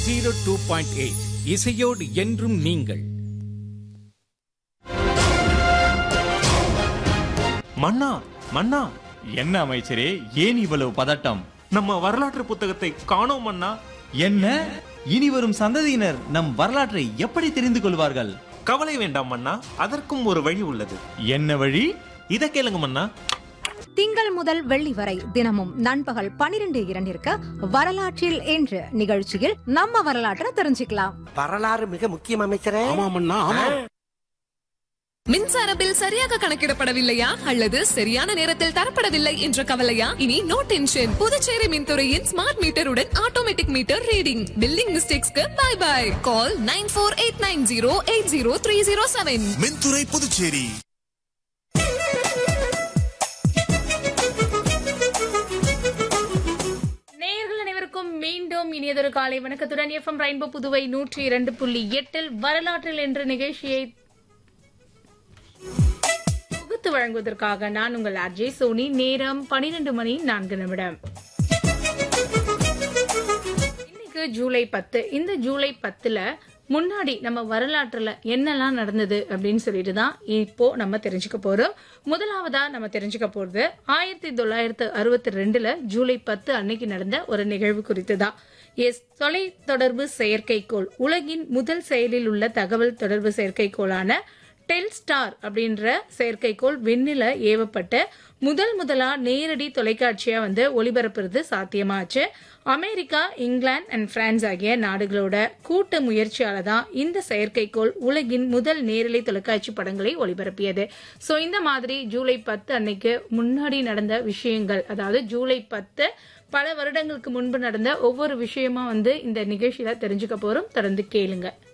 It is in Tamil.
ஜீரோ டூ பாயிண்ட் எயிட் இசையோடு என்றும் நீங்கள் மன்னா மன்னா என்ன அமைச்சரே ஏன் இவ்வளவு பதட்டம் நம்ம வரலாற்று புத்தகத்தை காணோம் மன்னா என்ன இனி வரும் சந்ததியினர் நம் வரலாற்றை எப்படி தெரிந்து கொள்வார்கள் கவலை வேண்டாம் மன்னா அதற்கும் ஒரு வழி உள்ளது என்ன வழி இத கேளுங்க மன்னா திங்கள் முதல் வெள்ளி வரை தினமும் நண்பகல் பனிரெண்டு இரண்டிற்கு வரலாற்றில் என்று நிகழ்ச்சியில் நம்ம வரலாற்றை தெரிஞ்சுக்கலாம் வரலாறு மிக முக்கியம் அமைச்சரே மின்சார பில் சரியாக கணக்கிடப்படவில்லையா அல்லது சரியான நேரத்தில் தரப்படவில்லை என்ற கவலையா இனி நோ டென்ஷன் புதுச்சேரி மின்துறையின் ஸ்மார்ட் மீட்டருடன் ஆட்டோமேட்டிக் மீட்டர் ரீடிங் பில்லிங் மிஸ்டேக்ஸ்க்கு bye bye call nine four eight nine zero eight zero three zero seven மின்துறை புதுச்சேரி நேயர்கள் அனைவருக்கும் மீண்டும் இனியதொரு காலை வணக்கத்துடன் எஃப்எம் ரெயின்போ புதுவை நூற்றி இரண்டு புள்ளி எட்டில் வரலாற்றில் என்ற நிகழ்ச்சியை தொகுத்து வழங்குவதற்காக நான் உங்கள் அஜய் சோனி நேரம் பனிரெண்டு மணி நான்கு நிமிடம் இன்னைக்கு ஜூலை பத்து இந்த ஜூலை பத்துல முன்னாடி நம்ம வரலாற்றுல என்னெல்லாம் நடந்தது அப்படின்னு சொல்லிட்டு தான் இப்போ நம்ம தெரிஞ்சுக்க போறோம் முதலாவதா நம்ம தெரிஞ்சுக்க போறது ஆயிரத்தி தொள்ளாயிரத்து அறுபத்தி ரெண்டுல ஜூலை பத்து அன்னைக்கு நடந்த ஒரு நிகழ்வு குறித்து தான் எஸ் தொலை தொடர்பு செயற்கைக்கோள் உலகின் முதல் செயலில் உள்ள தகவல் தொடர்பு செயற்கைக்கோளான டெல்ஸ்டார் அப்படின்ற செயற்கைக்கோள் விண்ணில ஏவப்பட்ட முதல் முதலா நேரடி தொலைக்காட்சியா வந்து ஒளிபரப்புறது சாத்தியமாச்சு அமெரிக்கா இங்கிலாந்து அண்ட் பிரான்ஸ் ஆகிய நாடுகளோட கூட்டு முயற்சியால தான் இந்த செயற்கைக்கோள் உலகின் முதல் நேரலை தொலைக்காட்சி படங்களை ஒளிபரப்பியது சோ இந்த மாதிரி ஜூலை பத்து அன்னைக்கு முன்னாடி நடந்த விஷயங்கள் அதாவது ஜூலை பத்து பல வருடங்களுக்கு முன்பு நடந்த ஒவ்வொரு விஷயமா வந்து இந்த நிகழ்ச்சியில தெரிஞ்சுக்க போறோம் தொடர்ந்து கேளுங்க